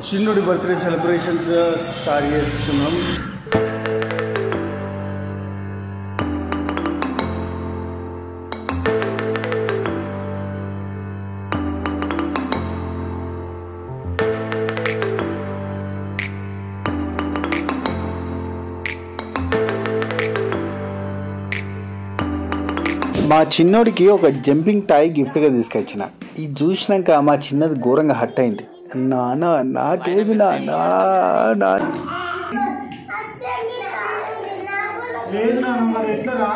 చిన్నుడి birthday celebrations start చేస్తున్నాం మా చిన్నోడికి ఒక జంపింగ్ టాయ్ గిఫ్ట్గా తీసుకొచ్చిన ఇది చూసినాక మా చిన్నది ఘోరంగా హట్ అయింది నాన్న నాకేది నాన్న నా లేదు నాన్న మరి ఎట్లా రా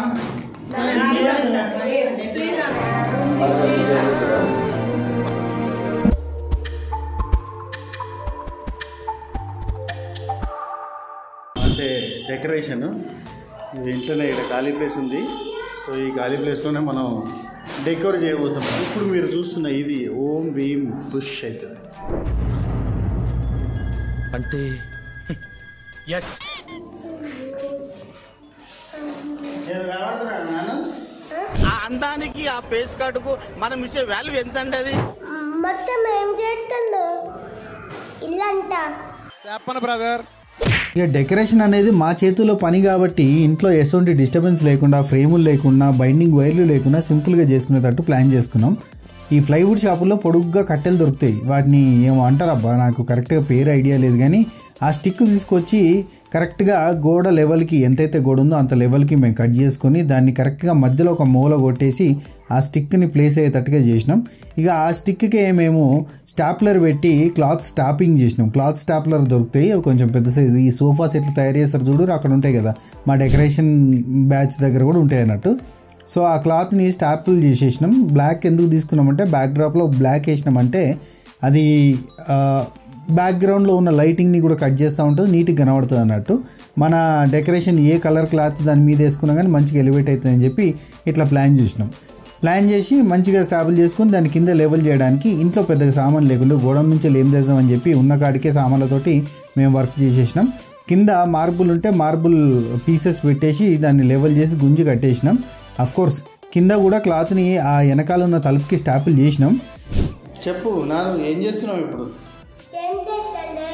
అంటే డెకరేషన్ ఇంట్లోనే ఇక్కడ ఖాళీ ప్లేస్ ఉంది సో ఈ ఖాళీ ప్లేస్లోనే మనం డెకోర్ చేయబోతాం ఇప్పుడు మీరు చూస్తున్న ఇది ఓం భీమ్ పుష్ అవుతుంది అంటే ఎస్ నేను కనబడుతున్నాను నాన్న ఆ అందానికి ఆ ఫేస్ కార్డుకు మనం ఇచ్చే వాల్యూ ఎంత అండి అది మొత్తం ఏం చేస్తుందో ఇల్లంట చెప్పను బ్రదర్ ఇక డెకరేషన్ అనేది మా చేతిలో పని కాబట్టి ఇంట్లో ఎటువంటి డిస్టర్బెన్స్ లేకుండా ఫ్రేములు లేకుండా బైండింగ్ వైర్లు లేకుండా సింపుల్గా చేసుకునేటట్టు ప్లాన్ చేసుకున్నాం ఈ ప్లైవుడ్ షాపుల్లో పొడుగ్గా కట్టెలు దొరుకుతాయి వాటిని ఏమో అంటారబ్బా నాకు కరెక్ట్గా పేరు ఐడియా లేదు కానీ ఆ స్టిక్ తీసుకొచ్చి కరెక్ట్గా గోడ లెవెల్కి ఎంతైతే గోడ ఉందో అంత లెవెల్కి మేము కట్ చేసుకొని దాన్ని కరెక్ట్గా మధ్యలో ఒక మూల కొట్టేసి ఆ స్టిక్ని ప్లేస్ అయ్యేటట్టుగా చేసినాం ఇక ఆ స్టిక్కే మేము స్టాప్లర్ పెట్టి క్లాత్ స్టాపింగ్ చేసినాం క్లాత్ స్టాప్లర్ దొరుకుతాయి అవి కొంచెం పెద్ద సైజు ఈ సోఫాస్ ఎట్లా తయారు చేస్తారు చూడు అక్కడ ఉంటాయి కదా మా డెకరేషన్ బ్యాచ్ దగ్గర కూడా ఉంటాయి అన్నట్టు సో ఆ క్లాత్ని స్టాపుల్ చేసేసినాం బ్లాక్ ఎందుకు తీసుకున్నామంటే బ్యాక్ డ్రాప్లో బ్లాక్ వేసినామంటే అది బ్యాక్గ్రౌండ్లో ఉన్న లైటింగ్ని కూడా కట్ చేస్తూ ఉంటుంది నీట్గా కనబడుతుంది అన్నట్టు మన డెకరేషన్ ఏ కలర్ క్లాత్ దాని మీద వేసుకున్నా కానీ మంచిగా ఎలివేట్ అవుతుందని చెప్పి ఇట్లా ప్లాన్ చేసినాం ప్లాన్ చేసి మంచిగా స్టాబుల్ చేసుకుని దాని కింద లెవెల్ చేయడానికి ఇంట్లో పెద్దగా సామాన్ లేకుండా గోడం నుంచి ఏం చేద్దామని చెప్పి ఉన్న కాడికే సామాన్లతోటి మేము వర్క్ చేసేసినాం కింద మార్బుల్ ఉంటే మార్బుల్ పీసెస్ పెట్టేసి దాన్ని లెవెల్ చేసి గుంజి కట్టేసినాం అఫ్ కోర్స్ కింద కూడా క్లాత్ని ఆ వెనకాల ఉన్న తలుపుకి స్టాపుల్ చేసినాం చెప్పు నాను ఏం చేస్తున్నావు ఇప్పుడు ఏం చేస్తుండే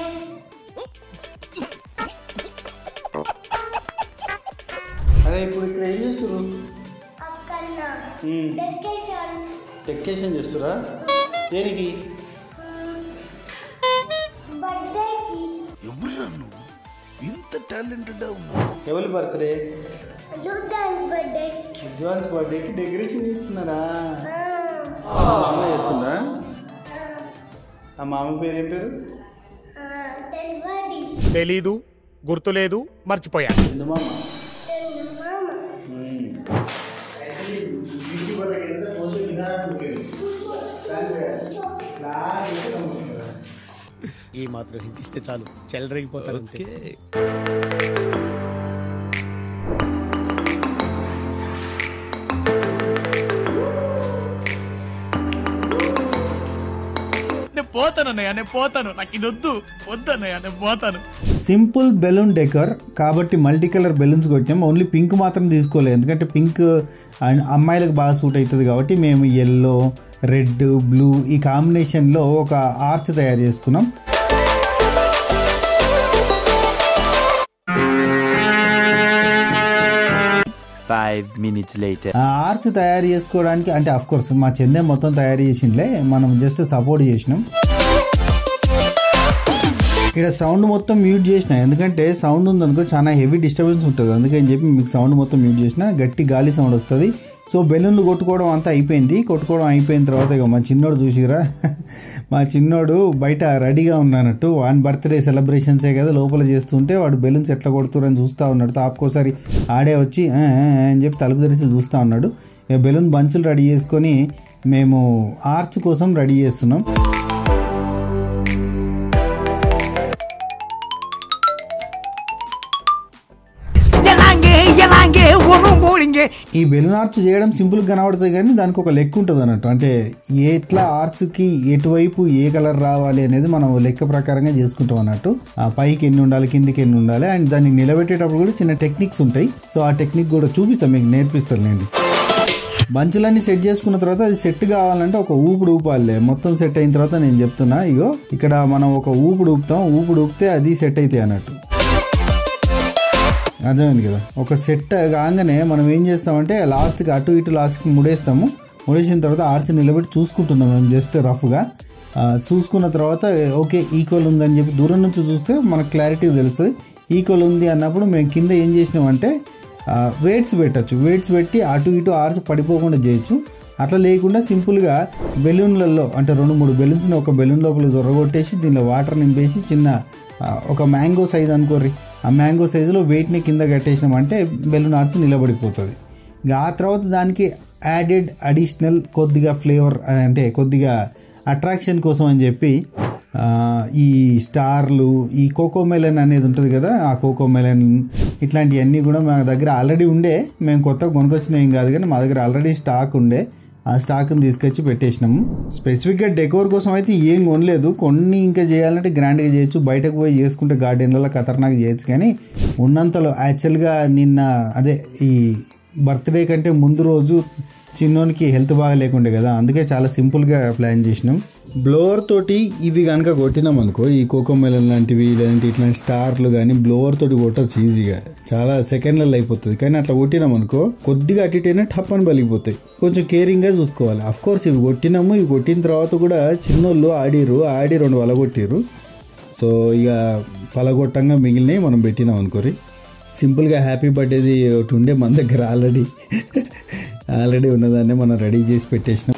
అదే ఇప్పుడు ఇక్కడ ఏం చేస్తున్నారు అక్కన్న మ్మ్. డెకరేషన్ డెకరేషన్ చేస్తురా దేనికి బర్త్డేకి ఎవరురా నువ్వు ఇంత టాలెంటెడ్ ఉన్నావు ఎవరి బర్త్డే లూథాన్ బర్త్డే అడ్వాన్స్ బర్త్డేకి డెకరేషన్ చేస్తున్నారా మామ చేస్తుందా ఆ మామ పేరు ఏం పేరు తెలియదు తెలీదు గుర్తులేదు మర్చిపోయా ఎందు మామ తెలుగు మామ ఈ మాత్రం హింట్ ఇస్తే చాలు చెలరేగిపోతారు అంతే నేను పోతాను అన్నయ్య నేను పోతాను నాకు ఇది వద్దు వద్దు అన్నయ్య నేను పోతాను సింపుల్ బెలూన్ డెకర్ కాబట్టి మల్టీ కలర్ బెలూన్స్ కొట్టాం ఓన్లీ పింక్ మాత్రం తీసుకోలేదు ఎందుకంటే పింక్ అమ్మాయిలకు బాగా సూట్ అవుతుంది కాబట్టి మేము ఎల్లో రెడ్ బ్లూ ఈ కాంబినేషన్లో ఒక ఆర్చ్ తయారు చేసుకున్నాం Five minutes later. ఆ ఆర్చ్ తయారు చేసుకోవడానికి అంటే అఫ్ కోర్స్ మా చెందే మొత్తం తయారు చేసిండ్లే మనం జస్ట్ సపోర్ట్ చేసినాం ఇక్కడ సౌండ్ మొత్తం మ్యూట్ చేసిన ఎందుకంటే సౌండ్ ఉందనుకో చాలా హెవీ డిస్టర్బెన్స్ ఉంటుంది అందుకని చెప్పి మీకు సౌండ్ మొత్తం మ్యూట్ చేసిన గట్టి గాలి సౌండ్ వస్తుంది సో బెలూన్లు కొట్టుకోవడం అంతా అయిపోయింది కొట్టుకోవడం అయిపోయిన తర్వాత ఇక మా చిన్నోడు చూసిరా మా చిన్నోడు బయట రెడీగా ఉన్నానట్టు వాన్ బర్త్డే సెలబ్రేషన్సే కదా లోపల చేస్తుంటే వాడు బెలూన్స్ ఎట్లా కొడుతురని చూస్తూ ఉన్నాడు తాపుకోసారి ఆడే వచ్చి "ఆ, ఆ, ఆ" అని చెప్పి తలుపు తెరిచి చూస్తూ ఉన్నాడు ఇక బెలూన్ బంచులు రెడీ చేసుకొని మేము ఆర్చ్ కోసం రెడీ చేస్తున్నాం ఈ బెలూన్ ఆర్చ్ చేయడం సింపుల్ కనబడుతుంది కానీ దానికి ఒక లెక్క ఉంటుంది అన్నట్టు అంటే ఎట్లా ఆర్చ్కి ఎటువైపు ఏ కలర్ రావాలి అనేది మనం లెక్క ప్రకారంగా చేసుకుంటాం అన్నట్టు ఆ పైకి ఎన్ని ఉండాలి కిందికి ఎన్ని ఉండాలి అండ్ దాన్ని నిలబెట్టేటప్పుడు కూడా చిన్న టెక్నిక్స్ ఉంటాయి సో ఆ టెక్నిక్ కూడా చూపిస్తాం మీకు నేర్పిస్తాను నేను బంచులన్నీ సెట్ చేసుకున్న తర్వాత అది సెట్ కావాలంటే ఒక ఊపుడు ఊపాలి మొత్తం సెట్ అయిన తర్వాత నేను చెప్తున్నా ఇగో ఇక్కడ మనం ఒక ఊపుడు ఊపుతాం ఊపుడు ఊపితే అది సెట్ అవుతాయి అన్నట్టు అర్థమైంది కదా ఒక సెట్ కాగానే మనం ఏం చేస్తామంటే లాస్ట్కి అటు ఇటు లాస్ట్కి ముడేస్తాము ముడేసిన తర్వాత ఆర్చ్ నిలబెట్టి చూసుకుంటున్నాం మేము జస్ట్ రఫ్గా ఆ, చూసుకున్న తర్వాత ఓకే ఈక్వల్ ఉందని చెప్పి దూరం నుంచి చూస్తే మనకు క్లారిటీ తెలుస్తుంది ఈక్వల్ ఉంది అన్నప్పుడు మేము కింద ఏం చేసినామంటే వెయిట్స్ పెట్టచ్చు వెయిట్స్ పెట్టి అటు ఇటు ఆర్చ్ పడిపోకుండా చేయొచ్చు అట్లా లేకుండా సింపుల్గా బెలూన్లలో అంటే రెండు మూడు బెలూన్స్ని ఒక బెలూన్ లోపల జొరగొట్టేసి దీనిలో వాటర్ నింపేసి చిన్న ఆ, ఒక మ్యాంగో సైజ్ అనుకోర్రి ఆ మ్యాంగో సైజులో వెయిట్ని కింద కట్టేసినామంటే బెలూన్ ఆర్చ్ నిలబడిపోతుంది ఇక ఆ తర్వాత దానికి యాడెడ్ అడిషనల్ కొద్దిగా ఫ్లేవర్ అంటే కొద్దిగా అట్రాక్షన్ కోసం అని చెప్పి ఆ, ఈ స్టార్లు ఈ కోకో మెలన్ అనేది ఉంటుంది కదా ఆ కోకో మెలన్ ఇట్లాంటివన్నీ కూడా మా దగ్గర ఆల్రెడీ ఉండే మేము కొత్తగా కొనుకొచ్చినాం ఏం కాదు కానీ మా దగ్గర ఆల్రెడీ స్టాక్ ఉండే ఆ స్టాక్ని తీసుకొచ్చి పెట్టేసినాము స్పెసిఫిక్గా డెకోర్ కోసం అయితే ఏం కొనలేదు కొన్ని ఇంకా చేయాలంటే గ్రాండ్గా చేయొచ్చు బయటకు పోయి చేసుకుంటే గార్డెన్లలో ఖతర్నాక్ చేయొచ్చు కానీ ఉన్నంతలో యాక్చువల్గా నిన్న అదే ఈ బర్త్డే కంటే ముందు రోజు చిన్నోనికి హెల్త్ బాగా లేకుండే కదా అందుకే చాలా సింపుల్గా ప్లాన్ చేసినాం బ్లోవర్ తోటి ఇవి కనుక కొట్టినాం అనుకో ఈ కోకో మెలన్ లాంటివి లేదంటే ఇట్లాంటి స్టార్లు కానీ బ్లోవర్ తోటి కొట్టచ్చు ఈజీగా చాలా సెకండ్లలో అయిపోతుంది కానీ అట్లా కొట్టినాం అనుకో కొద్దిగా అటు ఇటైనా టప్ అని పలిగిపోతాయి కొంచెం కేరింగ్గా చూసుకోవాలి అఫ్ కోర్స్ ఇవి కొట్టినాము ఇవి కొట్టిన తర్వాత కూడా చిన్నోళ్ళు ఆడిరు ఆడి రెండు వలగొట్టిరు సో ఇక పలగొట్టంగా మిగిలినవి మనం పెట్టినాం అనుకోరి సింపుల్గా హ్యాపీ బర్త్డేది ఒకటి ఉండే మన దగ్గర ఆల్రెడీ ఆల్రెడీ ఉన్నదాన్ని మనం రెడీ చేసి పెట్టేసినాం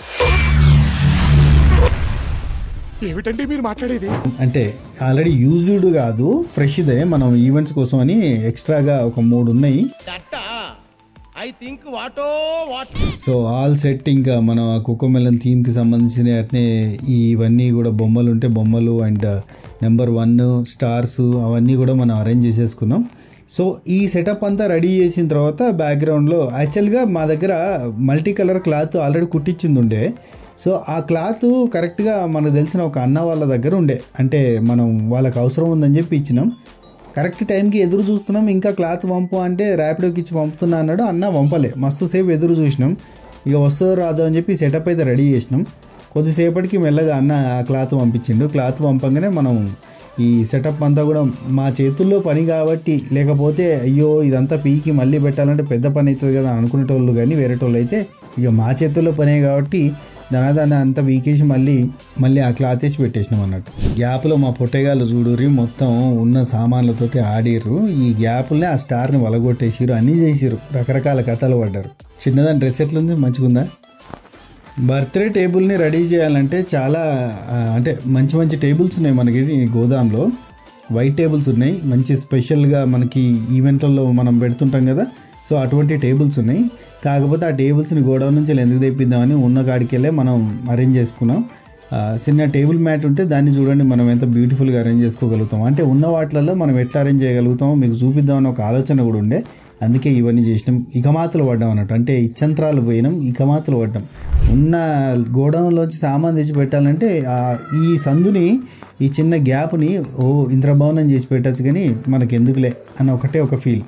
ఏమిటండి మీరు మాట్లాడేది అంటే ఆల్రెడీ యూజ్డ్ కాదు ఫ్రెష్దే మనం ఈవెంట్స్ కోసం అని ఎక్స్ట్రాగా ఒక మూడు ఉన్నాయి I think what what so all set ఇంకా మనం ఆ కుక్కమెలన్ థీమ్కి సంబంధించిన అట్నే ఇవన్నీ కూడా బొమ్మలు ఉంటే బొమ్మలు అండ్ నెంబర్ వన్ స్టార్స్ అవన్నీ కూడా మనం అరేంజ్ చేసేసుకున్నాం సో ఈ సెటప్ అంతా రెడీ చేసిన తర్వాత బ్యాక్గ్రౌండ్లో యాక్చువల్గా మా దగ్గర మల్టీ కలర్ క్లాత్ ఆల్రెడీ కుట్టించింది ఉండే సో ఆ క్లాత్ కరెక్ట్గా మనకు తెలిసిన ఒక అన్న వాళ్ళ దగ్గర ఉండే అంటే మనం వాళ్ళకి అవసరం ఉందని చెప్పి ఇచ్చినాం కరెక్ట్ టైంకి ఎదురు చూస్తున్నాం ఇంకా క్లాత్ పంపు అంటే ర్యాపిడోకి ఇచ్చి పంపుతున్నా అన్నాడు అన్న పంపలే మస్తు సేపు ఎదురు చూసినాం ఇక వస్తుందో రాదో అని చెప్పి సెటప్ అయితే రెడీ చేసినాం కొద్దిసేపటికి మెల్లగా అన్న ఆ క్లాత్ పంపించిండు క్లాత్ పంపంగానే మనం ఈ సెటప్ అంతా కూడా మా చేతుల్లో పని కాబట్టి లేకపోతే అయ్యో ఇదంతా పీకి మళ్ళీ పెట్టాలంటే పెద్ద పని అవుతుంది కదా అనుకునేటోళ్ళు కానీ వేరేటోళ్ళు అయితే ఇక మా చేతుల్లో పనే కాబట్టి దాని అంతా వీకేసి మళ్ళీ మళ్ళీ ఆ క్లాత్ వేసి పెట్టేసినాం అన్నట్టు గ్యాప్లో మా పొట్టేగాళ్ళు చూడుర్రి మొత్తం ఉన్న సామాన్లతోటి ఆడిర్రు ఈ గ్యాప్లనే ఆ స్టార్ని వలగొట్టేసిరు అన్నీ చేసిరు రకరకాల కథలు పడ్డారు చిన్నదాని డ్రెస్ ఎట్లుంది మంచిగుందా బర్త్డే టేబుల్ని రెడీ చేయాలంటే చాలా ఆ, అంటే మంచి మంచి టేబుల్స్ ఉన్నాయి మనకి ఈ గోదాంలో వైట్ టేబుల్స్ ఉన్నాయి మంచి స్పెషల్గా మనకి ఈవెంట్లలో మనం పెడుతుంటాం కదా సో అటువంటి టేబుల్స్ ఉన్నాయి కాకపోతే ఆ టేబుల్స్ని గోడౌన్ నుంచి ఎందుకు తెప్పిద్దామని ఉన్న కాడికి వెళ్ళే మనం అరేంజ్ చేసుకున్నాం ఆ, చిన్న టేబుల్ మ్యాట్ ఉంటే దాన్ని చూడండి మనం ఎంత బ్యూటిఫుల్గా అరేంజ్ చేసుకోగలుగుతాం అంటే ఉన్న వాటిలలో మనం ఎట్లా అరేంజ్ చేయగలుగుతామో మీకు చూపిద్దామని ఒక ఆలోచన కూడా ఉండే అందుకే ఇవన్నీ చేసినాం ఇకమాతలు పడ్డాం అన్నట్టు అంటే ఇచ్చంత్రాలు పోయినాం ఇకమాతలు పడ్డాం ఉన్న గోడౌన్లోంచి సామాన్ తెచ్చి పెట్టాలంటే ఆ ఈ సందుని ఈ చిన్న గ్యాప్ని ఓ ఇంద్రభవనం చేసి పెట్టచ్చు కానీ మనకి ఎందుకులే అని ఒకటే ఒక ఫీల్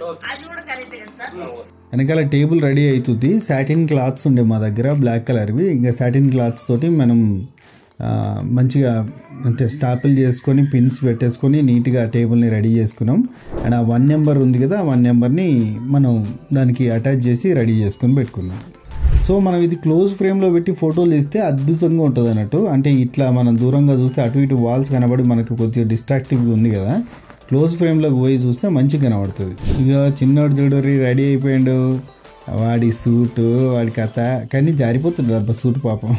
వెనకాల టేబుల్ రెడీ అవుతుంది సాటిన్ క్లాత్స్ ఉండే మా దగ్గర బ్లాక్ కలర్వి ఇంకా సాటిన్ క్లాత్స్ తోటి మనం ఆ, మంచిగా అంటే స్టాపిల్ చేసుకొని పిన్స్ పెట్టేసుకొని నీట్గా టేబుల్ని రెడీ చేసుకున్నాం అండ్ ఆ వన్ నెంబర్ ఉంది కదా ఆ వన్ నెంబర్ని మనం దానికి అటాచ్ చేసి రెడీ చేసుకొని పెట్టుకున్నాం సో మనం ఇది క్లోజ్ ఫ్రేమ్లో పెట్టి ఫోటోలు తీస్తే అద్భుతంగా ఉంటుంది అన్నట్టు అంటే ఇట్లా మనం దూరంగా చూస్తే అటు ఇటు వాల్స్ కనబడి మనకు కొద్దిగా డిస్ట్రాక్టివ్గా ఉంది కదా క్లోజ్ ఫ్రేమ్లోకి పోయి చూస్తే మంచిగా కనబడుతుంది ఇక చిన్నోడు చూడరి రెడీ అయిపోయాడు వాడి సూటు వాడి కథ కానీ జారిపోతుంది అబ్బా సూట్ పాపం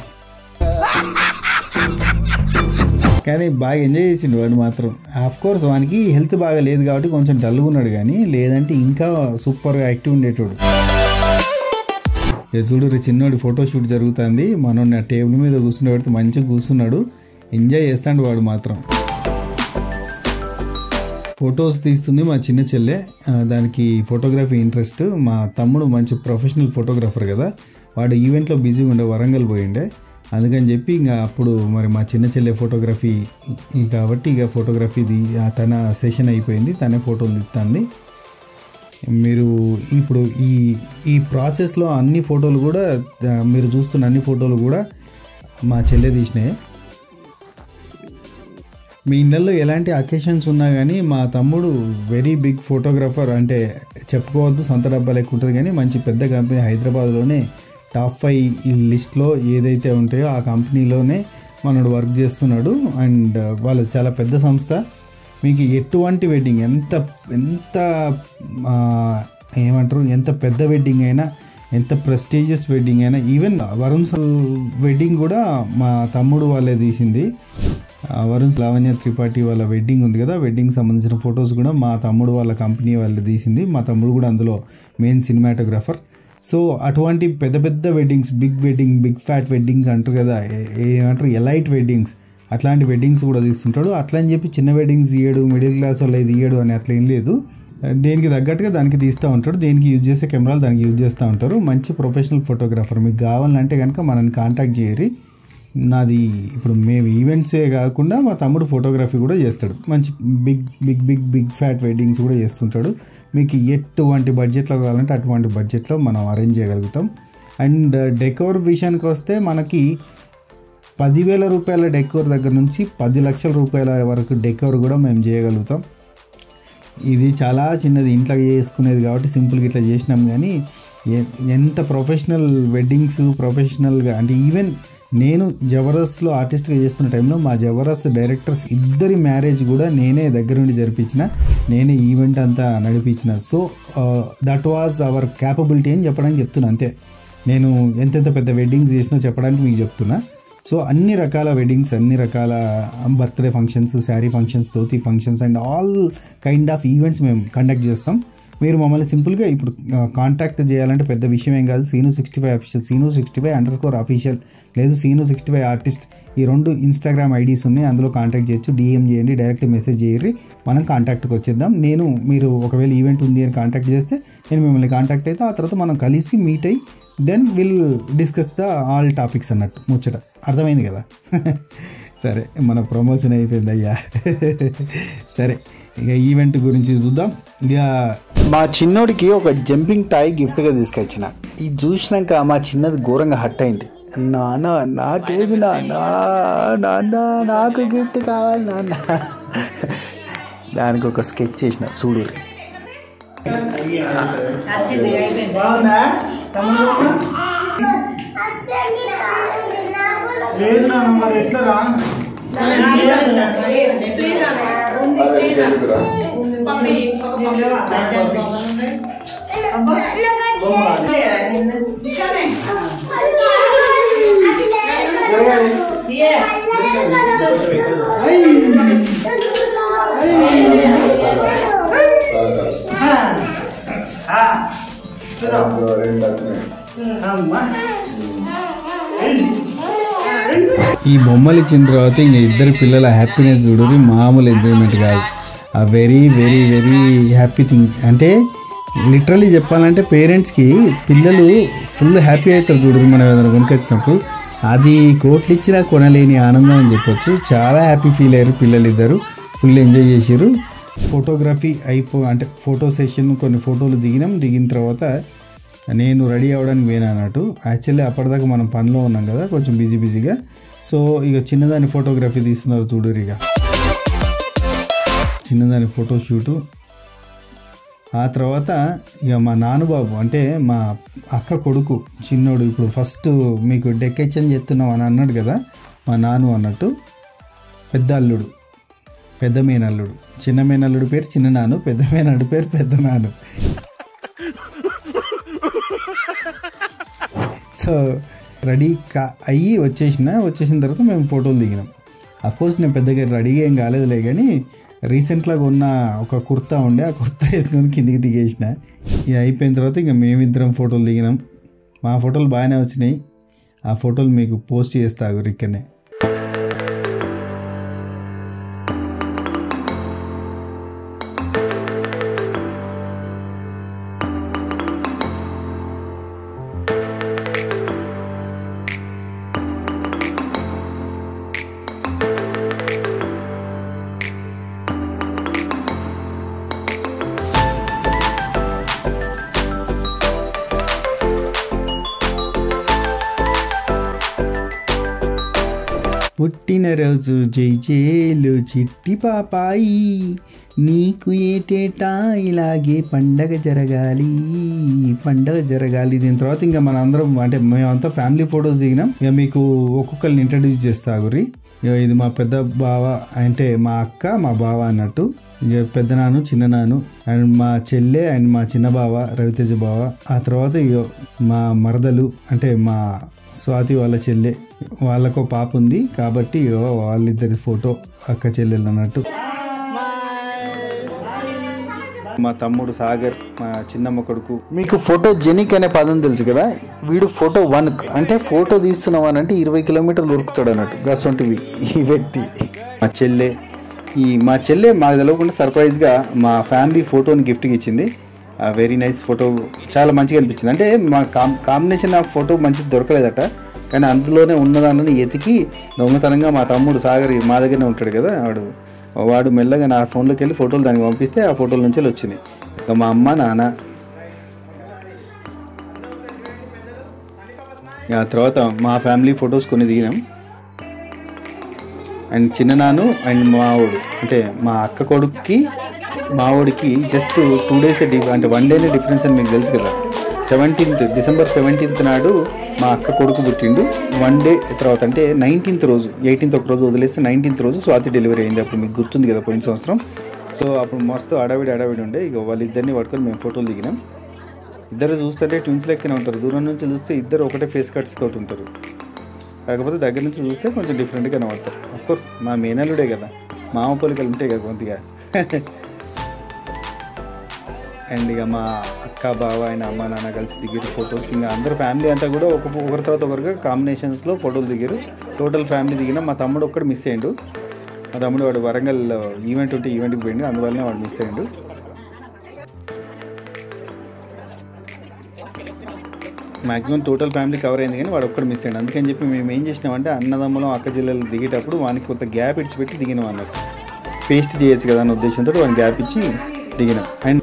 కానీ బాగా ఎంజాయ్ చేసిండు వాడు మాత్రం ఆఫ్ కోర్స్ వానికి హెల్త్ బాగా లేదు కాబట్టి కొంచెం డల్గా ఉన్నాడు కానీ లేదంటే ఇంకా సూపర్గా యాక్టివ్ ఉండేటోడు ఇక చూడు రే చిన్నోడి ఫోటో షూట్ జరుగుతుంది మనోడిని ఆ టేబుల్ మీద కూర్చుని పెడితే మంచిగా కూర్చున్నాడు ఎంజాయ్ చేస్తాడు వాడు మాత్రం ఫొటోస్ తీస్తుంది మా చిన్న చెల్లె ఆ, దానికి ఫోటోగ్రఫీ ఇంట్రెస్ట్ మా తమ్ముడు మంచి ప్రొఫెషనల్ ఫోటోగ్రాఫర్ కదా వాడు ఈవెంట్లో బిజీగా ఉండే వరంగల్ పోయిండే అందుకని చెప్పి ఇంకా అప్పుడు మరి మా చిన్న చెల్లె ఫోటోగ్రఫీ ఈ కాబట్టి ఇక ఫోటోగ్రఫీది ఆ తన సెషన్ అయిపోయింది తనే ఫోటోలు తీస్తుంది మీరు ఇప్పుడు ఈ ఈ ప్రాసెస్లో అన్ని ఫోటోలు కూడా ఆ, మీరు చూస్తున్న అన్ని ఫోటోలు కూడా మా చెల్లె తీసినాయి మీ ఇళ్ళల్లో ఎలాంటి అకేషన్స్ ఉన్నా కానీ మా తమ్ముడు వెరీ బిగ్ ఫోటోగ్రాఫర్ అంటే చెప్పుకోవద్దు సొంత డబ్బా లెక్క ఉంటుంది కానీ మంచి పెద్ద కంపెనీ హైదరాబాద్లోనే టాప్ ఫైవ్ ఈ లిస్ట్లో ఏదైతే ఉంటాయో ఆ కంపెనీలోనే మనడు వర్క్ చేస్తున్నాడు అండ్ వాళ్ళు చాలా పెద్ద సంస్థ మీకు ఎటువంటి వెడ్డింగ్ ఎంత ఎంత ఆ, ఏమంటారు ఎంత పెద్ద వెడ్డింగ్ అయినా ఎంత ప్రెస్టీజియస్ వెడ్డింగ్ అయినా ఈవెన్ వరుణ్ సల్ వెడ్డింగ్ కూడా మా తమ్ముడు వాళ్ళే తీసింది ఆ, వరుణ్ లావణ్య త్రిపాఠి వాళ్ళ వెడ్డింగ్ ఉంది కదా వెడ్డింగ్ సంబంధించిన ఫొటోస్ కూడా మా తమ్ముడు వాళ్ళ కంపెనీ వాళ్ళు తీసింది మా తమ్ముడు కూడా అందులో మెయిన్ సినిమాటోగ్రాఫర్ సో అటువంటి పెద్ద పెద్ద weddings big wedding big fat wedding అంటారు కదా ఏ- ఏమంటారు ఎలైట్ వెడ్డింగ్స్ అట్లాంటి వెడ్డింగ్స్ కూడా తీస్తుంటాడు అట్లా అని చెప్పి చిన్న వెడ్డింగ్స్ ఇయ్యడు మిడిల్ క్లాస్ వాళ్ళు ఇది ఇయ్యడు అని అట్లా ఏం లేదు దేనికి తగ్గట్టుగా దానికి తీస్తూ ఉంటాడు దేనికి యూజ్ చేసే కెమెరాలు దానికి యూజ్ చేస్తూ ఉంటారు మంచి ప్రొఫెషనల్ ఫోటోగ్రాఫర్ మీకు కావాలంటే కనుక మనల్ని కాంటాక్ట్ చేయరి నాది ఇప్పుడు మేము ఈవెంట్సే కాకుండా మా తమ్ముడు ఫోటోగ్రఫీ కూడా చేస్తాడు మంచి big big big big fat weddings కూడా చేస్తుంటాడు మీకు ఎటువంటి బడ్జెట్లో కావాలంటే అటువంటి బడ్జెట్లో మనం అరేంజ్ చేయగలుగుతాం అండ్ డెకోర్ విషయానికి వస్తే మనకి పదివేల రూపాయల డెకోర్ దగ్గర నుంచి పది లక్షల రూపాయల వరకు డెకోర్ కూడా మేము చేయగలుగుతాం ఇది చాలా చిన్నది ఇంట్లో చేసుకునేది కాబట్టి సింపుల్గా ఇట్లా చేసినాం కానీ ఎ- ఎంత ప్రొఫెషనల్ వెడ్డింగ్స్ ప్రొఫెషనల్గా అంటే ఈవెన్ నేను జబర్దస్త్లో ఆర్టిస్ట్గా చేస్తున్న టైంలో మా జబర్దస్త్ డైరెక్టర్స్ ఇద్దరి మ్యారేజ్ కూడా నేనే దగ్గరుండి జరిపించిన నేనే ఈవెంట్ అంతా నడిపించిన so that was our capability అని చెప్పడానికి చెప్తున్నా అంతే నేను ఎంతెంత పెద్ద వెడ్డింగ్స్ చేసినా చెప్పడానికి మీకు చెప్తున్నా సో అన్ని రకాల వెడ్డింగ్స్ అన్ని రకాల birthday functions sari functions dhoti functions and all kind of events మేము కండక్ట్ చేస్తాం మీరు మమ్మల్ని సింపుల్గా ఇప్పుడు కాంటాక్ట్ చేయాలంటే పెద్ద విషయం ఏం కాదు Seenu sixty five official Seenu sixty five under score official లేదు సీను సిక్స్టీ ఫైవ్ ఆర్టిస్ట్ ఈ రెండు ఇన్స్టాగ్రామ్ ఐడీస్ ఉన్నాయి అందులో కాంటాక్ట్ చేయొచ్చు డిఎం చేయండి డైరెక్ట్ మెసేజ్ చేయర్రి మనం కాంటాక్ట్కి వచ్చేద్దాం నేను మీరు ఒకవేళ ఈవెంట్ ఉంది అని కాంటాక్ట్ చేస్తే నేను మిమ్మల్ని కాంటాక్ట్ అయితే ఆ తర్వాత మనం కలిసి మీట్ అయ్యి then will discuss the all topics అన్నట్టు ముచ్చట అర్థమైంది కదా సరే మన ప్రమోషన్ అయిపోయింది అయ్యా సరే ఇక ఈవెంట్ గురించి చూద్దాం ఇక మా చిన్నోడికి ఒక జంపింగ్ టాయ్ గిఫ్ట్గా తీసుకొచ్చిన ఇది చూసినాక మా చిన్నది ఘోరంగా హట్ అయింది నాన్న నాకేది నాన్న నాన్న నాకు గిఫ్ట్ కావాలి నాన్న దానికి ఒక స్కెచ్ చేసిన చూడు లేదు నాన్న మరి ఎట్లా రా ఈ బొమ్మలు ఇచ్చిన తర్వాత ఇంక ఇద్దరు పిల్లల హ్యాపీనెస్ చూడరు మామూలు ఎంజాయ్మెంట్ కాదు ఆ very very very happy thing అంటే లిటరలీ చెప్పాలంటే పేరెంట్స్కి పిల్లలు ఫుల్ హ్యాపీ అవుతారు చూడరు మనం ఏదైనా కొనుకొచ్చినప్పుడు అది కోట్లు ఇచ్చినా కొనలేని ఆనందం అని చెప్పొచ్చు చాలా హ్యాపీ ఫీల్ అయ్యారు పిల్లలు ఇద్దరు ఫుల్ ఎంజాయ్ చేసారు ఫోటోగ్రఫీ అయిపో అంటే ఫోటో సెషన్ కొన్ని ఫోటోలు దిగినాం దిగిన తర్వాత నేను రెడీ అవ్వడానికి పోయినా అన్నట్టు యాక్చువల్లీ అప్పటిదాకా మనం పనిలో ఉన్నాం కదా కొంచెం బిజీ బిజీగా సో ఇక చిన్నదాని ఫోటోగ్రఫీ తీస్తున్నారు చూడరు ఇక చిన్నదాని ఫోటో షూటు ఆ తర్వాత ఇక మా నానుబాబు అంటే మా అక్క కొడుకు చిన్నోడు ఇప్పుడు ఫస్ట్ మీకు డెక్కెచ్చని చెప్తున్నాం అని అన్నాడు కదా మా నాను అన్నట్టు పెద్ద అల్లుడు పెద్ద మేనల్లుడు చిన్న మేనల్లుడు పేరు చిన్న నాను పెద్ద మేనల్లుడు పేరు పెద్ద నాను సో రెడీ కా అయ్యి వచ్చేసిన వచ్చేసిన తర్వాత మేము ఫోటోలు దిగినాం కోర్స్ నేను పెద్దగా రెడీగా ఏం కాలేదులే కానీ రీసెంట్గా ఉన్న ఒక కుర్తా ఉండే ఆ కుర్తా వేసుకొని కిందికి దిగేసిన ఇది అయిపోయిన తర్వాత ఇంకా మేమిద్దరం ఫోటోలు దిగినాం మా ఫోటోలు బాగానే వచ్చినాయి ఆ ఫోటోలు మీకు పోస్ట్ చేస్తాగు ఇక్కడనే పుట్టినరోజు జై జేలు చిట్టి పాపాయి నీకు ఏటేటా ఇలాగే పండగ జరగాలి పండగ జరగాలి దీని తర్వాత ఇంకా మన అందరం అంటే మేమంతా ఫ్యామిలీ ఫొటోస్ దిగినాం ఇక మీకు ఒక్కొక్కరిని ఇంట్రడ్యూస్ చేస్తా గురి ఇక ఇది మా పెద్ద బావ అంటే మా అక్క మా బావ అన్నట్టు ఇక పెద్ద నాను చిన్న నాను అండ్ మా చెల్లె అండ్ మా చిన్న బావ రవితేజ బావ ఆ తర్వాత ఇగో మా మరదలు అంటే మా స్వాతి వాళ్ళ చెల్లె వాళ్ళకో పాప ఉంది కాబట్టి ఇగో వాళ్ళిద్దరి ఫోటో అక్క చెల్లెలు అన్నట్టు మా తమ్ముడు సాగర్ మా చిన్నమ్మ కొడుకు మీకు ఫోటో జెనిక్ అనే పదం తెలుసు కదా వీడు ఫోటో వన్ అంటే ఫోటో తీస్తున్నావు అని అంటే ఇరవై కిలోమీటర్లు ఉరుకుతాడు అన్నట్టు గసొంటివి ఈ వ్యక్తి మా చెల్లె ఈ మా చెల్లె మాకు తెలియకుండా సర్ప్రైజ్గా మా ఫ్యామిలీ ఫోటోని గిఫ్ట్గా ఇచ్చింది వెరీ నైస్ ఫోటో చాలా మంచిగా అనిపించింది అంటే మా కాం కాంబినేషన్ ఆ ఫోటో మంచిది దొరకలేదట కానీ అందులోనే ఉన్నదాన్ని ఎతికి దొంగతనంగా మా తమ్ముడు సాగర్ మా దగ్గరనే ఉంటాడు కదా వాడు వాడు మెల్లగా నా ఫోన్లోకి వెళ్ళి ఫోటోలు దానికి పంపిస్తే ఆ ఫోటోల నుంచి వచ్చింది ఇంకా మా అమ్మ నాన్న ఆ తర్వాత మా ఫ్యామిలీ ఫొటోస్ కొన్ని దిగినాం అండ్ చిన్ననాను అండ్ మావోడు అంటే మా అక్క కొడుక్కి మావోడికి జస్ట్ టూ డేస్ అంటే వన్ డేనే డిఫరెన్స్ అని మీకు తెలుసు కదా సెవెంటీన్త్ డిసెంబర్ సెవెంటీన్త్ నాడు మా అక్క కొడుకు పుట్టిండు వన్ డే తర్వాత అంటే నైన్టీన్త్ రోజు ఎయిటీన్త్ ఒక రోజు వదిలేస్తే నైన్టీన్త్ రోజు స్వాతి డెలివరీ అయింది అప్పుడు మీకు గుర్తుంది కదా పోయిన సంవత్సరం సో అప్పుడు మస్తు అడవిడి అడవిడి ఉండే ఇక వాళ్ళిద్దరిని పట్టుకొని మేము ఫోటోలు దిగినాం ఇద్దరు చూస్తుంటే ట్విన్స్ లెక్కనే ఉంటారు దూరం నుంచి చూస్తే ఇద్దరు ఒకటే ఫేస్ కట్స్ తోటి ఉంటారు కాకపోతే దగ్గర నుంచి చూస్తే కొంచెం డిఫరెంట్గా కనబడతారు కోర్స్ మా మేనల్లుడే కదా మామ పోలికలు ఉంటాయి కదా కొద్దిగా అండ్ ఇక మా అక్క బావ ఆయన అమ్మ నాన్న కలిసి దిగిరు ఫొటోస్ ఇంకా అందరు ఫ్యామిలీ అంతా కూడా ఒక ఒకరి తర్వాత ఒకరిగా కాంబినేషన్స్లో ఫోటోలు దిగారు టోటల్ ఫ్యామిలీ దిగిన మా తమ్ముడు ఒక్కడు మిస్ అయ్యిండు మా తమ్ముడు వాడు వరంగల్ ఈవెంట్ ఉంటే ఈవెంట్కి పోయిండు అందువల్లనే వాడు మిస్ అయ్యిండు మాక్సిమం టోటల్ ఫ్యామిలీ కవర్ అయింది కానీ వాడు ఒక్కడు మిస్ అయ్యాడు అందుకని చెప్పి మేము ఏం చేసినామంటే అన్నదమ్ములం అక్క జిల్లలు దిగేటప్పుడు వానికి కొంత గ్యాప్ ఇచ్చిపెట్టి దిగినాం అన్నట్టు పేస్ట్ చేయొచ్చు కదా అన్న ఉద్దేశంతో వాడిని గ్యాప్ ఇచ్చి దిగినాం అండ్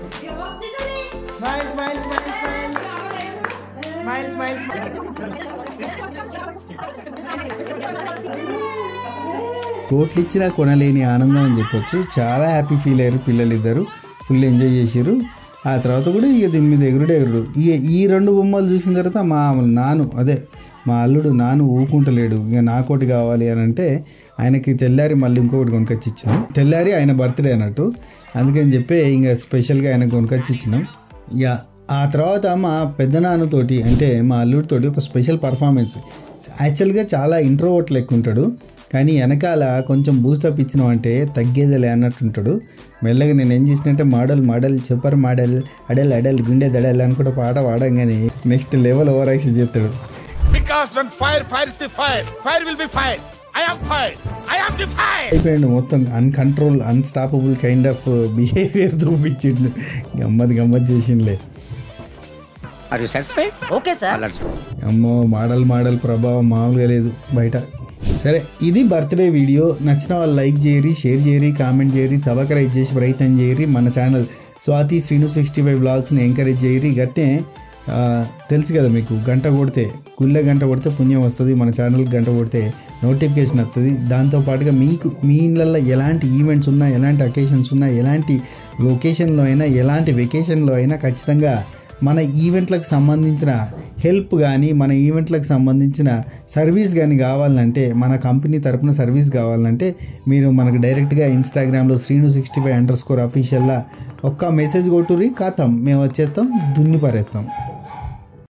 కోట్లు ఇచ్చినా కొనలేని ఆనందం అని చెప్పొచ్చు చాలా హ్యాపీ ఫీల్ అయ్యారు పిల్లలు ఇద్దరు ఫుల్ ఎంజాయ్ చేశారు ఆ తర్వాత కూడా ఇక దీని మీద ఎగురుడు ఎగురుడు ఈ ఈ రెండు బొమ్మలు చూసిన తర్వాత మా నాను అదే మా అల్లుడు నాను ఊకుంటలేడు ఇక నాకోటి కావాలి అని అంటే ఆయనకి తెల్లారి మళ్ళీ ఇంకొకటి కొనుకొచ్చి ఇచ్చినాం తెల్లారి ఆయన బర్త్డే అన్నట్టు అందుకని చెప్పి ఇంకా స్పెషల్గా ఆయన కొనుకొచ్చి ఇచ్చినాం ఇక ఆ తర్వాత మా పెద్దనాన్నతోటి అంటే మా అల్లుడితోటి ఒక స్పెషల్ పర్ఫార్మెన్స్ యాక్చువల్గా చాలా ఇంట్రోవర్ట్ లెక్క ఉంటాడు కానీ వెనకాల కొంచెం బూస్టప్ ఇచ్చినామంటే తగ్గేదిలే అన్నట్టు ఉంటాడు మెల్లగా నేను ఏం చేసినట్టే మోడల్ మోడల్ సూపర్ మోడల్ అడల్ అడల్ గుండె దడల్ అని కూడా పాట పాడంగానే నెక్స్ట్ లెవెల్ ఓవర్ యాక్షన్ చేస్తాడు Because when fire fires the fire, fire will be fire. I am fire. I am the fire. అయిపోయాడు మొత్తం uncontrol unstoppable kind of behaviour చూపించిండు గమ్మత్ గమ్మత్ చేసిండులే are you satisfied okay sir అమ్మో model model ప్రభావం మామూలుగా లేదు బయట సరే ఇది బర్త్డే వీడియో నచ్చిన వాళ్ళు లైక్ చేయరి షేర్ చేయరి కామెంట్ చేయరి సబ్స్క్రైబ్ చేసి ప్రయత్నం చేయరి మన channel Swathi Srinu sixty five బ్లాగ్స్ని ఎంకరేజ్ చేయరి గట్టే ఆ, తెలుసు కదా మీకు గంట కొడితే గుళ్ళ గంట కొడితే పుణ్యం వస్తుంది మన ఛానల్కి గంట కొడితే నోటిఫికేషన్ వస్తుంది దాంతోపాటుగా మీకు మీ ఇళ్ళల్లో ఎలాంటి ఈవెంట్స్ ఉన్నా ఎలాంటి అకేషన్స్ ఉన్నా ఎలాంటి లొకేషన్లో అయినా ఎలాంటి వెకేషన్లో అయినా ఖచ్చితంగా మన ఈవెంట్లకు సంబంధించిన హెల్ప్ కానీ మన ఈవెంట్లకు సంబంధించిన సర్వీస్ కానీ కావాలంటే మన కంపెనీ తరపున సర్వీస్ కావాలంటే మీరు మనకు డైరెక్ట్గా ఇన్స్టాగ్రామ్లో Srinu sixty five under score అఫీషియల్లా ఒక్క మెసేజ్ కొట్టుర్రి ఖాతం మేము వచ్చేస్తాం దున్ని పారేస్తాం